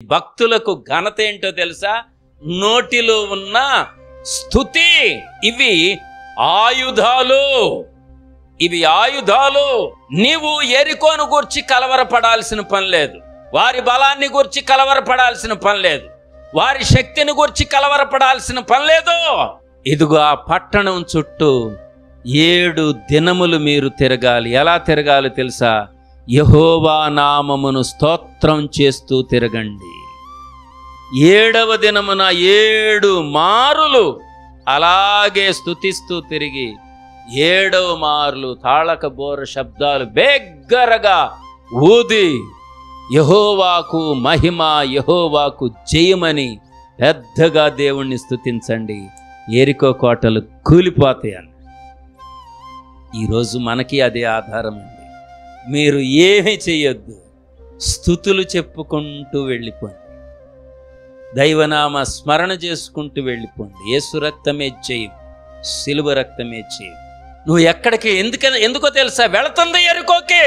భక్తులకు ఘనత ఏంటో తెలుసా నోటిలో ఉన్న స్థుతి ఇవి ఆయుధాలు ఇవి ఆయుధాలు నీవు ఎరికోను గురించి కలవరపడాల్సిన పని లేదు వారి బలాన్ని గురించి కలవరపడాల్సిన పని లేదు వారి శక్తిని గురించి కలవరపడాల్సిన పని లేదు ఇదిగో ఆ పట్టణం చుట్టూ ఏడు దినములు మీరు తిరగాలి ఎలా తిరగాలి తెలుసా యహోవా నామమును స్తోత్రం చేస్తూ తిరగండి ఏడవ దినమున ఏడు మారులు అలాగే స్తుతిస్తూ తిరిగి ఏడవ మారులు తాళక బోర శబ్దాలు బెగ్గరగా ఊది యహోవాకు మహిమ యహోవాకు జయమని పెద్దగా దేవుణ్ణి స్తుతించండి ఏరికో కోటలు కూలిపోతాయని ఈరోజు మనకి అదే ఆధారం అండి మీరు ఏమీ చెయ్యొద్దు స్థుతులు చెప్పుకుంటూ వెళ్ళిపోండి దైవనామ స్మరణ చేసుకుంటూ వెళ్ళిపోండి యేసు రక్తమే చేయం సిలువ రక్తమే చేయం నువ్వు ఎక్కడికి ఎందుకని ఎందుకో తెలుసా వెళుతుంది ఎరుకోకే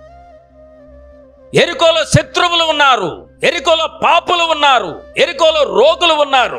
ఎరుకోలో శత్రువులు ఉన్నారు ఎరుకోలో పాపులు ఉన్నారు ఎరుకోలో రోగులు ఉన్నారు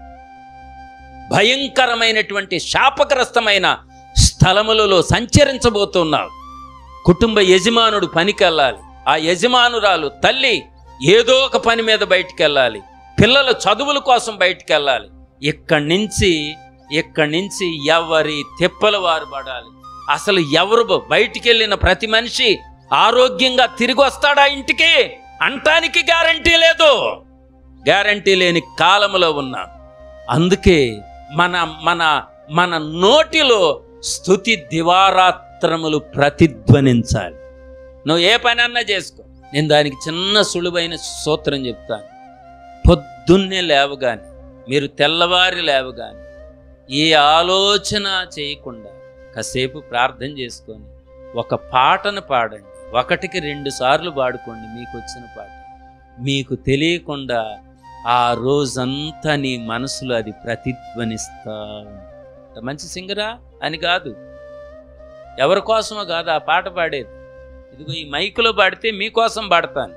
భయంకరమైనటువంటి శాపగ్రస్తమైన స్థలములలో సంచరించబోతున్నావు కుటుంబ యజమానుడు పనికెళ్ళాలి ఆ యజమానురాలు తల్లి ఏదో ఒక పని మీద బయటికి వెళ్ళాలి పిల్లల చదువుల కోసం బయటికి వెళ్ళాలి ఇక్కడి నుంచి ఇక్కడి నుంచి ఎవరి తిప్పల వారు పడాలి అసలు ఎవరు బ- బయటికి వెళ్ళిన ప్రతి మనిషి ఆరోగ్యంగా తిరిగి వస్తాడా ఇంటికి అంటానికి గ్యారంటీ లేదు గ్యారంటీ లేని కాలంలో ఉన్నాం అందుకే మన మన మన నోటిలో స్థుతి దివారాత్రములు ప్రతిధ్వనించాలి నువ్వు ఏ పని అన్నా చేసుకో నేను దానికి చిన్న సులువైన సూత్రం చెప్తాను పొద్దున్నే లేవగానే మీరు తెల్లవారి లేవగానే ఏ ఆలోచన చేయకుండా కాసేపు ప్రార్థన చేసుకొని ఒక పాటను పాడండి ఒకటికి రెండు సార్లు పాడుకోండి మీకు వచ్చిన పాట మీకు తెలియకుండా ఆ రోజంతా నీ మనసులో అది ప్రతిధ్వనిస్తా ఉంటుంది. మంచి సింగరా అని కాదు ఎవరి కోసమో కాదు ఆ పాట పాడేది ఇదిగో ఈ మైకులో పాడితే మీకోసం పాడతాను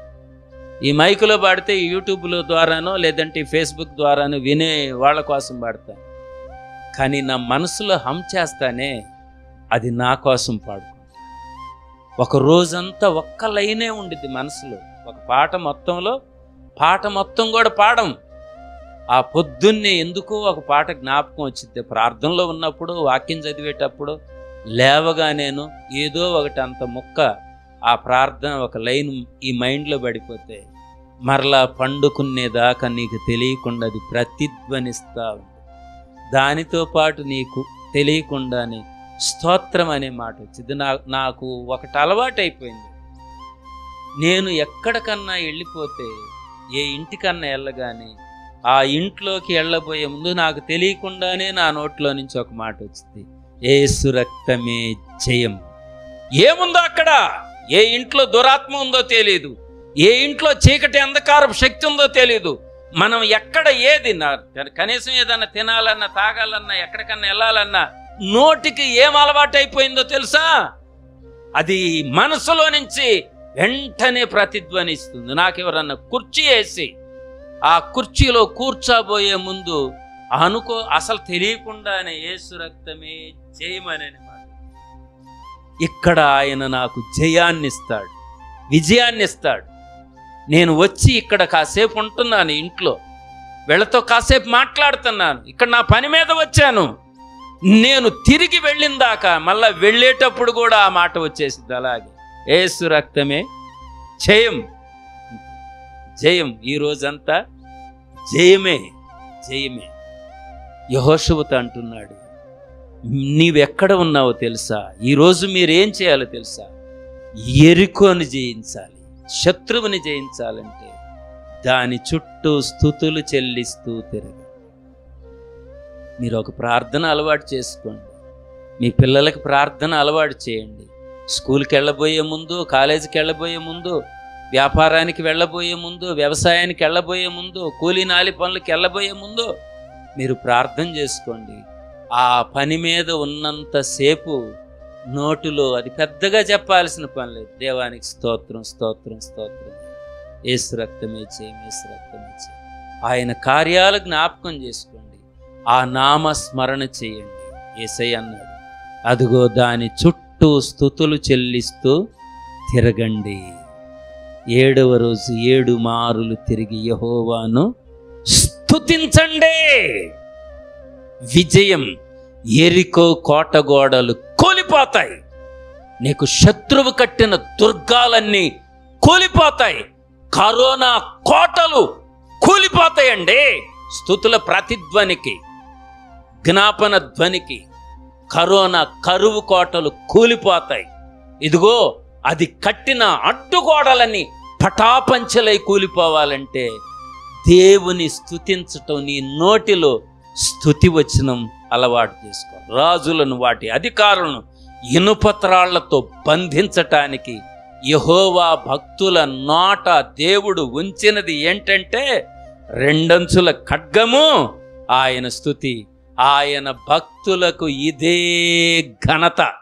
ఈ మైకులో పాడితే ఈ యూట్యూబ్లో ద్వారానో లేదంటే ఈ ఫేస్బుక్ ద్వారానో వినే వాళ్ళ కోసం పాడతాను కానీ నా మనసులో హమ్ చేస్తానే అది నా కోసం పాడుకుంటా ఒక రోజంతా ఒక్క లైనే ఉండిద్ది మనసులో ఒక పాట మొత్తంలో పాట మొత్తం కూడా పాడం ఆ పొద్దున్నే ఎందుకో ఒక పాట జ్ఞాపకం వచ్చింది ప్రార్థనలో ఉన్నప్పుడు వాక్యం చదివేటప్పుడు లేవగా నేను ఏదో ఒకటి అంత ముక్క ఆ ప్రార్థన ఒక లైన్ ఈ మైండ్లో పడిపోతే మరలా పండుకునేదాకా నీకు తెలియకుండా అది ప్రతిధ్వనిస్తా ఉంది దానితో పాటు నీకు తెలియకుండానే స్తోత్రం అనే మాట వచ్చింది నా నాకు ఒకటి అలవాటు అయిపోయింది నేను ఎక్కడికన్నా వెళ్ళిపోతే ఏ ఇంటికన్నా వెళ్ళగానే ఆ ఇంట్లోకి వెళ్ళబోయే ముందు నాకు తెలియకుండానే నా నోట్లో నుంచి ఒక మాట వచ్చింది ఏసు రక్తమే జయం ఏముందో అక్కడ ఏ ఇంట్లో దురాత్మ ఉందో తెలియదు ఏ ఇంట్లో చీకటి అంధకారపు శక్తి ఉందో తెలియదు మనం ఎక్కడ ఏది నా- కనీసం ఏదన్నా తినాలన్నా తాగాలన్నా ఎక్కడికన్నా వెళ్ళాలన్నా నోటికి ఏం అలవాటు అయిపోయిందో తెలుసా అది మనసులో నుంచి వెంటనే ప్రతిధ్వనిస్తుంది నాకెవరన్నా కుర్చీ వేసి ఆ కుర్చీలో కూర్చోబోయే ముందు అనుకో అసలు తెలియకుండానే యేసు రక్తమే జయమని మాట ఇక్కడ ఆయన నాకు జయాన్ని ఇస్తాడు విజయాన్ని ఇస్తాడు నేను వచ్చి ఇక్కడ కాసేపు ఉంటున్నాను ఇంట్లో వీళ్ళతో కాసేపు మాట్లాడుతున్నాను ఇక్కడ నా పని మీద వచ్చాను నేను తిరిగి వెళ్ళిన దాకా మళ్ళా వెళ్ళేటప్పుడు కూడా ఆ మాట వచ్చేసింది అలాగే ఏసు రక్తమే జయం జయం ఈ రోజంతా జయమే జయమే యహోశువత అంటున్నాడు నీవెక్కడ ఉన్నావో తెలుసా ఈరోజు మీరేం చేయాలో తెలుసా ఎరుకోని జయించాలి శత్రువుని జయించాలంటే దాని చుట్టూ స్థుతులు చెల్లిస్తూ తిరగ మీరు ఒక ప్రార్థన అలవాటు చేసుకోండి మీ పిల్లలకి ప్రార్థన అలవాటు చేయండి స్కూల్కి వెళ్ళబోయే ముందు కాలేజీకి వెళ్ళబోయే ముందు వ్యాపారానికి వెళ్ళబోయే ముందు వ్యవసాయానికి వెళ్ళబోయే ముందు కూలీ నాలి పనులకు వెళ్ళబోయే ముందు మీరు ప్రార్థన చేసుకోండి ఆ పని మీద ఉన్నంతసేపు నోటులో అది పెద్దగా చెప్పాల్సిన పని లేదు దేవానికి స్తోత్రం స్తోత్రం స్తోత్రం ఏసు రక్తమే చేయం ఏసు రక్తమే చేయం ఆయన కార్యాలు జ్ఞాపకం చేసుకోండి ఆ నామ స్మరణ చేయండి ఏసై అన్నాడు అదిగో దాని చుట్టూ స్థుతులు చెల్లిస్తూ తిరగండి ఏడవ రోజు ఏడు మారులు తిరిగి యహోవాను స్తుతించండి విజయం ఎరికో కోటగోడలు కూలిపోతాయి నీకు శత్రువు కట్టిన దుర్గాలన్నీ కూలిపోతాయి కరోనా కోటలు కూలిపోతాయండి స్థుతుల ప్రతిధ్వనికి జ్ఞాపన ధ్వనికి కరోనా కరువు కోటలు కూలిపోతాయి ఇదిగో అది కట్టిన అడ్డుగోడలన్నీ పటాపంచలై కూలిపోవాలంటే దేవుని స్తుతించటం నీ నోటిలో స్థుతి వచనం అలవాటు చేసుకో రాజులను వాటి అధికారులను ఇనుపత్రాళ్లతో బంధించటానికి యహోవా భక్తుల నోట దేవుడు ఉంచినది ఏంటంటే రెండంచుల ఖడ్గము ఆయన స్థుతి ఆయన భక్తులకు ఇదే ఘనత